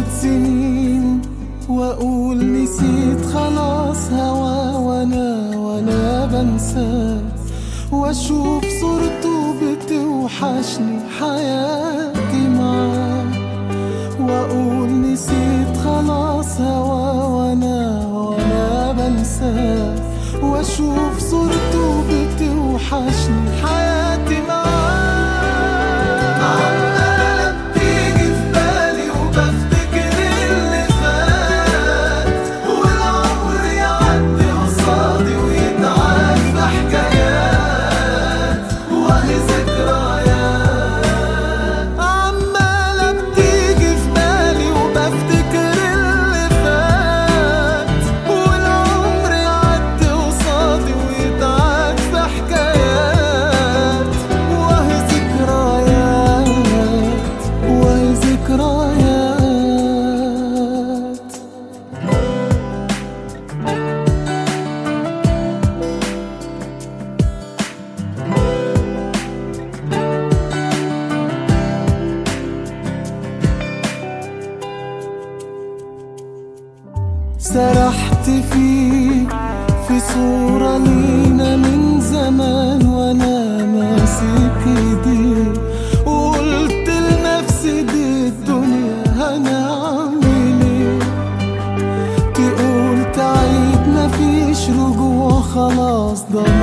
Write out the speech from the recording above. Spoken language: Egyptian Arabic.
تفوت سنين واقول نسيت خلاص هوا وانا وانا بنساه واشوف صورته بتوحشني حياتي معاه واقول نسيت خلاص هوا وانا وانا بنساه واشوف صورته بتوحشني حياتي معاه عمالة بتيجي في بالي وبفتكر اللي فات والعمر يعدي قصادي ويتعاد في حكايات وهي ذكريات عمالة بتيجي في بالي وبفتكر اللي فات والعمر يعدي قصادي ويتعاد في حكايات وهي ذكريات وهي ذكريات سرحت فيك في صورة لينا من زمان وانا ماسك ايديك وقلت لنفسي دي الدنيا هنعمل ايه تقول تعيد مفيش رجوع خلاص ضل